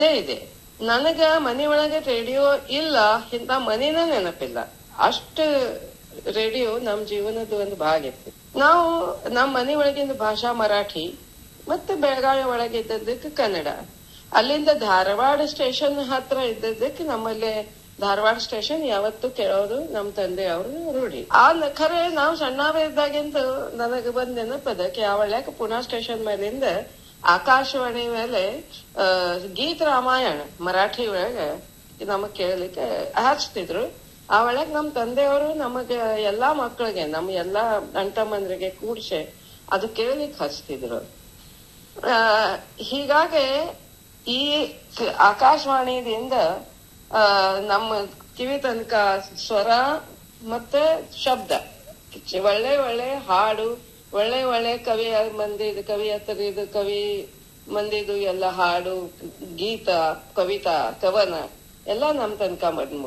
ಇದೇ ಇದೆ ನನಗ ಮನಿ ಒಳಗೆ ರೇಡಿಯೋ ಇಲ್ಲ ಇಂತ ಮನಿನ ನೆನಪಿಲ್ಲ ಅಷ್ಟು ರೇಡಿಯೋ ನಮ್ ಜೀವನದ ಒಂದು ಭಾಗ ಇತ್ತು ನಾವು ನಮ್ ಮನಿ ಒಳಗಿನ ಭಾಷಾ ಮರಾಠಿ ಮತ್ತೆ ಬೆಳಗಾವಿ ಒಳಗೆ ಇದ್ದದ್ದಕ್ಕೆ ಕನ್ನಡ ಅಲ್ಲಿಂದ ಧಾರವಾಡ ಸ್ಟೇಷನ್ ಹತ್ರ ಇದ್ದದ್ದಕ್ಕೆ ನಮ್ಮಲ್ಲಿ ಧಾರವಾಡ ಸ್ಟೇಷನ್ ಯಾವತ್ತು ಕೇಳೋದು ನಮ್ ತಂದೆ ಅವರು ರೂಢಿ ಆ ನ- ಖರೆ ನಾವು ಸಣ್ಣವೇ ಇದ್ದಾಗಿಂದ ನನಗೆ ಬಂದ್ ನೆನಪದ ಯಾವಳ್ಯಾಕ ಪುನಾ ಸ್ಟೇಷನ್ ಮೇಲಿಂದ ಆಕಾಶವಾಣಿ ಮೇಲೆ ಆ, ಗೀತ್ ರಾಮಾಯಣ ಮರಾಠಿ ಒಳಗ ನಮಗ್ ಕೇಳಲಿಕ್ಕೆ ಹಚ್ತಿದ್ರು ಆ ಒಳಗ್ ನಮ್ ತಂದೆಯವರು ನಮಗ ಎಲ್ಲಾ ಮಕ್ಕಳಿಗೆ ನಮ್ ಎಲ್ಲಾ ಅಣ್ತಮ್ಮಂದ್ರಿಗೆ ಕೂಡ್ಸೆ ಅದು ಕೇಳಲಿಕ್ಕೆ ಹಚ್ತಿದ್ರು ಆ, ಹೀಗಾಗಿ ಈ ಕ- ಆಕಾಶವಾಣಿದಿಂದ ಆ, ನಮ್ಮ ಕಿವಿ ತನಕ ಸ್ವರ ಮತ್ತೆ ಶಬ್ದ ಒಳ್ಳೆ ಒಳ್ಳೆ ಹಾಡು ಒಳ್ಳೆ ಒಳ್ಳೆ ಕವಿ ಮಂದಿದು ಕವಿ ಹತ್ತರಿದು ಕವಿ ಮಂದಿದು ಎಲ್ಲ ಹಾಡು ಗೀತ ಕವಿತಾ ಕವನ ಎಲ್ಲ ನಮ್ ತನಕ ಬಂದ್